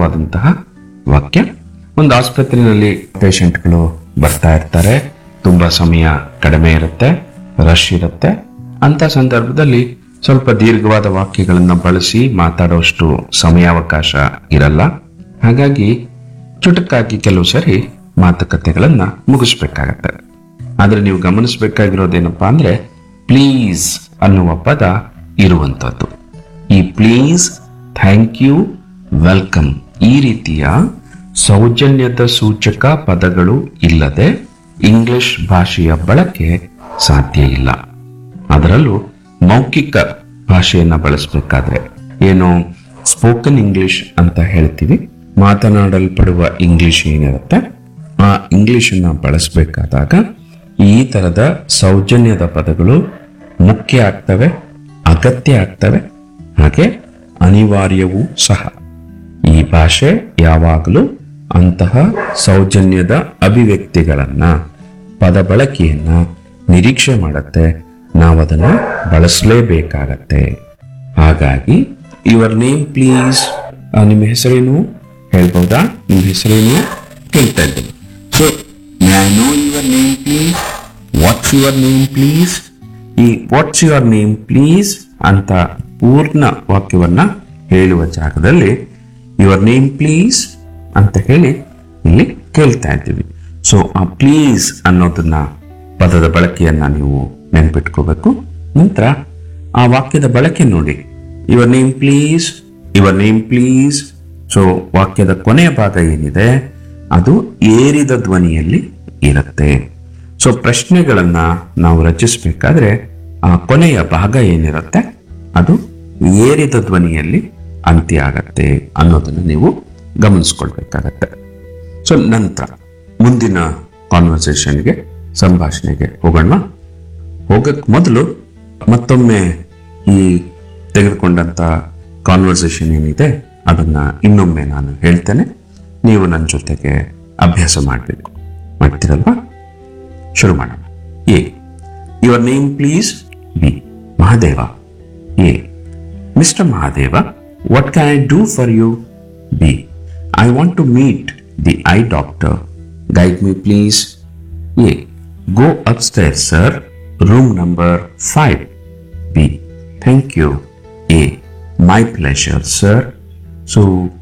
ಸೂಕ್ತವಾದಂತಹ ವಾಕ್ಯ ಒಂದು ಆಸ್ಪತ್ರೆಯಲ್ಲಿ ಪೇಷಂಟ್ಗಳು ಬರ್ತಾ ಇರ್ತಾರೆ ತುಂಬಾ ಸಮಯ ಕಡಿಮೆ ಇರುತ್ತೆ ರಶ್ ಇರುತ್ತೆ ಅಂತ ಸಂದರ್ಭದಲ್ಲಿ ಸ್ವಲ್ಪ ದೀರ್ಘವಾದ ವಾಕ್ಯಗಳನ್ನ ಬಳಸಿ ಮಾತಾಡೋಷ್ಟು ಸಮಯಾವಕಾಶ ಇರಲ್ಲ ಹಾಗಾಗಿ ಚುಟುಕಾಗಿ ಕೆಲವು ಸರಿ ಮಾತುಕತೆಗಳನ್ನ ಮುಗಿಸ್ಬೇಕಾಗತ್ತೆ ಆದ್ರೆ ನೀವು ಗಮನಿಸಬೇಕಾಗಿರೋದೇನಪ್ಪಾ ಅಂದ್ರೆ ಪ್ಲೀಸ್ ಅನ್ನುವ ಪದ ಇರುವಂತದ್ದು ಈ ಪ್ಲೀಸ್ ಥ್ಯಾಂಕ್ ಯು ವೆಲ್ಕಮ್ ಈ ರೀತಿಯ ಸೌಜನ್ಯದ ಸೂಚಕ ಪದಗಳು ಇಲ್ಲದೆ ಇಂಗ್ಲಿಷ್ ಭಾಷೆಯ ಬಳಕೆ ಸಾಧ್ಯ ಇಲ್ಲ ಅದರಲ್ಲೂ ಮೌಖಿಕ ಭಾಷೆಯನ್ನ ಬಳಸಬೇಕಾದ್ರೆ ಏನು ಸ್ಪೋಕನ್ ಇಂಗ್ಲಿಷ್ ಅಂತ ಹೇಳ್ತೀವಿ ಮಾತನಾಡಲ್ಪಡುವ ಇಂಗ್ಲಿಷ್ ಏನಿರುತ್ತೆ ಆ ಇಂಗ್ಲಿಷ್ ಅನ್ನ ಬಳಸಬೇಕಾದಾಗ ಈ ತರದ ಸೌಜನ್ಯದ ಪದಗಳು ಮುಖ್ಯ ಆಗ್ತವೆ ಅಗತ್ಯ ಆಗ್ತವೆ ಹಾಗೆ ಅನಿವಾರ್ಯವೂ ಸಹ ಈ ಭಾಷೆ ಯಾವಾಗಲೂ ಅಂತಹ ಸೌಜನ್ಯದ ಅಭಿವ್ಯಕ್ತಿಗಳನ್ನ ಪದ ಬಳಕೆಯನ್ನ ನಿರೀಕ್ಷೆ ಮಾಡುತ್ತೆ ನಾವದನ್ನ ಬಳಸಲೇಬೇಕಾಗತ್ತೆ ಹಾಗಾಗಿ ಯುವರ್ ನೇಮ್ ಪ್ಲೀಸ್ ನಿಮ್ಮ ಹೆಸರೇನು ಹೇಳ್ಬೋದಾ ನಿಮ್ಮ ಹೆಸರೇನು ಕೇಳ್ತಾ ಇದ್ದೀನಿ so I know your name please what's your name please ಈ ವಾಟ್ಸ್ ಯುವರ್ ನೇಮ್ ಪ್ಲೀಸ್ ಅಂತ ಪೂರ್ಣ ವಾಕ್ಯವನ್ನ ಹೇಳುವ ಜಾಗದಲ್ಲಿ ಯುವರ್ ನೇಮ್ ಪ್ಲೀಸ್ ಅಂತ ಹೇಳಿ ಇಲ್ಲಿ ಕೇಳ್ತಾ ಇದ್ದೀವಿ ಸೊ ಆ ಪ್ಲೀಸ್ ಅನ್ನೋದನ್ನ ಪದದ ಬಳಕೆಯನ್ನ ನೀವು ನೆನ್ಪಿಟ್ಕೋಬೇಕು ನಂತರ ಆ ವಾಕ್ಯದ ಬಳಕೆ ನೋಡಿ your name please your name please so ವಾಕ್ಯದ ಕೊನೆಯ ಭಾಗ ಏನಿದೆ ಅದು ಏರಿದ ಧ್ವನಿಯಲ್ಲಿ ಇರುತ್ತೆ ಸೊ ಪ್ರಶ್ನೆಗಳನ್ನ ನಾವು ರಚಿಸಬೇಕಾದ್ರೆ ಆ ಕೊನೆಯ ಭಾಗ ಏನಿರುತ್ತೆ ಅದು ಏರಿದ ಧ್ವನಿಯಲ್ಲಿ ಅಂತ್ಯ ಆಗತ್ತೆ ಅನ್ನೋದನ್ನ ನೀವು ಗಮನಿಸ್ಕೊಳ್ಬೇಕಾಗತ್ತೆ ಸೊ ನಂತರ ಮುಂದಿನ ಕಾನ್ವರ್ಸೇಷನ್ಗೆ ಸಂಭಾಷಣೆಗೆ ಹೋಗೋಣ ಹೋಗಕ್ ಮೊದಲು ಮತ್ತೊಮ್ಮೆ ಈ ತೆಗೆದುಕೊಂಡಂತ ಕಾನ್ವರ್ಸೇಷನ್ ಏನಿದೆ ಅದನ್ನ ಇನ್ನೊಮ್ಮೆ ನಾನು ಹೇಳ್ತೇನೆ ನೀವು ನನ್ನ ಜೊತೆಗೆ ಅಭ್ಯಾಸ ಮಾಡಬೇಕು ಮಾಡ್ತೀರಲ್ವಾ ಶುರು ಮಾಡೋಣ A your name please B Mahadeva A mister Mahadeva what can I do for you B I want to meet the eye doctor guide me please A go upstair sir room number five B thank you A my pleasure sir so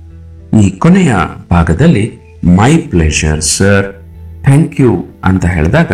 ಈ ಕೊನೆಯ ಭಾಗದಲ್ಲಿ my pleasure sir thank you ಅಂತ ಹೇಳಿದಾಗ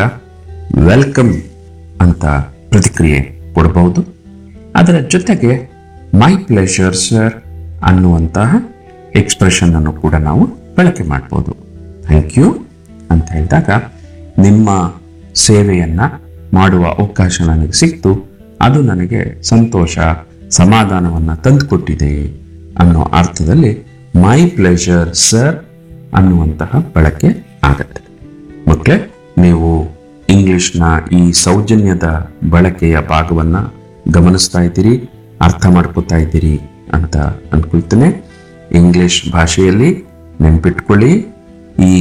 welcome ಅಂತ ಪ್ರತಿಕ್ರಿಯೆ ಕೊಡಬಹುದು ಅದರ ಜೊತೆಗೆ ಮೈ ಪ್ಲೆಷರ್ ಸರ್ ಅನ್ನುವಂತಹ ಎಕ್ಸ್ಪ್ರೆಷನ್ ಅನ್ನು ಕೂಡ ನಾವು ಬಳಕೆ ಮಾಡ್ಬೋದು ಥ್ಯಾಂಕ್ ಯು ಅಂತ ಹೇಳಿದಾಗ ನಿಮ್ಮ ಸೇವೆಯನ್ನ ಮಾಡುವ ಅವಕಾಶ ನನಗೆ ಸಿಕ್ತು ಅದು ನನಗೆ ಸಂತೋಷ ಸಮಾಧಾನವನ್ನ ತಂದುಕೊಟ್ಟಿದೆ ಅನ್ನೋ ಅರ್ಥದಲ್ಲಿ ಮೈ ಪ್ಲೆಷರ್ ಸರ್ ಅನ್ನುವಂತಹ ಬಳಕೆ ಆಗತ್ತೆ ಮಕ್ಕಳೇ ನೀವು ಇಂಗ್ಲಿಷ್ನ ಈ ಸೌಜನ್ಯದ ಬಳಕೆಯ ಭಾಗವನ್ನ ಗಮನಿಸ್ತಾ ಇದ್ದೀರಿ ಅರ್ಥ ಮಾಡ್ಕೋತಾ ಇದ್ದೀರಿ ಅಂತ ಅನ್ಕೊಳ್ತೇನೆ ಇಂಗ್ಲಿಷ್ ಭಾಷೆಯಲ್ಲಿ ನೆನ್ಪಿಟ್ಕೊಳ್ಳಿ ಈ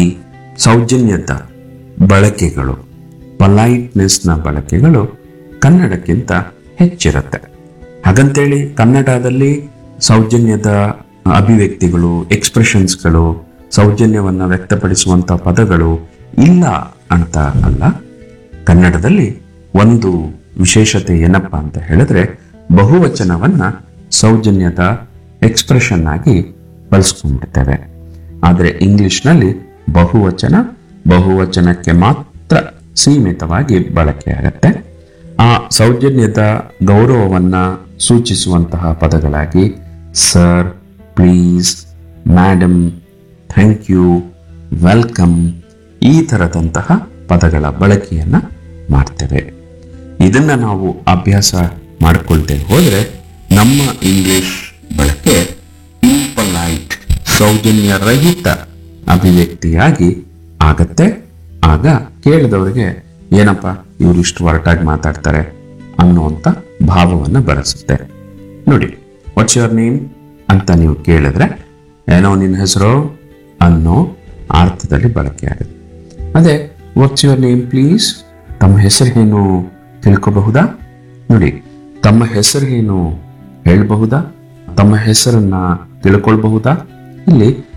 ಸೌಜನ್ಯದ ಬಳಕೆಗಳು ಪೊಲೈಟ್ನೆಸ್ನ ಬಳಕೆಗಳು ಕನ್ನಡಕ್ಕಿಂತ ಹೆಚ್ಚಿರುತ್ತೆ ಹಾಗಂತೇಳಿ ಕನ್ನಡದಲ್ಲಿ ಸೌಜನ್ಯದ ಅಭಿವ್ಯಕ್ತಿಗಳು ಎಕ್ಸ್ಪ್ರೆಷನ್ಸ್ಗಳು ಸೌಜನ್ಯವನ್ನ ವ್ಯಕ್ತಪಡಿಸುವಂತ ಪದಗಳು ಇಲ್ಲ ಅಂತ ಅಲ್ಲ ಕನ್ನಡದಲ್ಲಿ ಒಂದು ವಿಶೇಷತೆ ಏನಪ್ಪಾ ಅಂತ ಹೇಳಿದ್ರೆ ಬಹುವಚನವನ್ನ ಸೌಜನ್ಯದ ಎಕ್ಸ್ಪ್ರೆಷನ್ ಆಗಿ ಬಳಸ್ಕೊಂಡಿರ್ತೇವೆ ಆದರೆ ಇಂಗ್ಲಿಷ್ನಲ್ಲಿ ಬಹುವಚನ ಬಹುವಚನಕ್ಕೆ ಮಾತ್ರ ಸೀಮಿತವಾಗಿ ಬಳಕೆಯಾಗತ್ತೆ ಆ ಸೌಜನ್ಯದ ಗೌರವವನ್ನ ಸೂಚಿಸುವಂತಹ ಪದಗಳಾಗಿ sir please madam thank you welcome ಈ ಥರದಂತಹ ಪದಗಳ ಬಳಕೆಯನ್ನ ಮಾಡ್ತೇವೆ ಇದನ್ನ ನಾವು ಅಭ್ಯಾಸ ಮಾಡಿಕೊಳ್ತೇ ಹೋದ್ರೆ ನಮ್ಮ ಇಂಗ್ಲಿಷ್ ಬಳಕೆ ಇಂಪೊಲೈಟ್ ಸೌಜನ್ಯ ರಹಿತ ಅಭಿವ್ಯಕ್ತಿಯಾಗಿ ಆಗತ್ತೆ ಆಗ ಕೇಳಿದವರಿಗೆ ಏನಪ್ಪ ಇವರು ಇಷ್ಟು ಒರಟಾಗಿ ಮಾತಾಡ್ತಾರೆ ಅನ್ನುವಂಥ ಭಾವವನ್ನು ಬರೆಸುತ್ತೆ ನೋಡಿ ವಾಟ್ಸ್ ಯುವರ್ ನೇಮ್ ಅಂತ ನೀವು ಕೇಳಿದ್ರೆ ಏನೋ ನಿನ್ನ ಹೆಸರು ಅನ್ನೋ ಅರ್ಥದಲ್ಲಿ ಬಳಕೆ ಆಗುತ್ತೆ ಅದೇ ವಾಟ್ಸ್ ಯುವರ್ ನೇಮ್ ಪ್ಲೀಸ್ ತಮ್ಮ ಹೆಸರೇನು ತಿಳ್ಕೋಬಹುದಾ ನೋಡಿ ತಮ್ಮ ಹೆಸರೇನು ಹೇಳಬಹುದಾ ತಮ್ಮ ಹೆಸರನ್ನ ತಿಳ್ಕೊಳ್ಬಹುದಾ ಇಲ್ಲಿ